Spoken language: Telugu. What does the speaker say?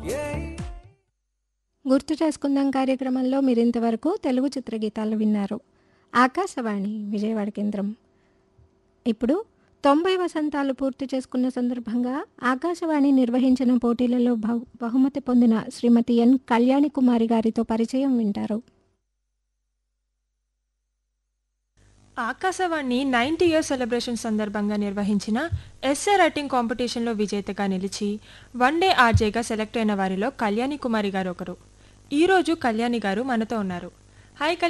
గుర్తు చేసుకుందాం కార్యక్రమంలో మీరు ఇంతవరకు తెలుగు చిత్రగీతాలు విన్నారు ఆకాశవాణి విజయవాడ కేంద్రం ఇప్పుడు తొంభై వసంతాలు పూర్తి చేసుకున్న సందర్భంగా ఆకాశవాణి నిర్వహించిన పోటీలలో బహు బహుమతి పొందిన శ్రీమతి ఎన్ కళ్యాణి కుమారి గారితో పరిచయం వింటారు ఆకాశవాణి నైన్టీ ఇయర్స్ సెలబ్రేషన్ సందర్భంగా నిర్వహించిన ఎస్ఏ రైటింగ్ కాంపిటీషన్లో విజేతగా నిలిచి వన్ డే ఆర్జేగా సెలెక్ట్ అయిన వారిలో కళ్యాణి కుమారి గారు ఒకరు ఈరోజు కళ్యాణి గారు మనతో ఉన్నారు హాయ్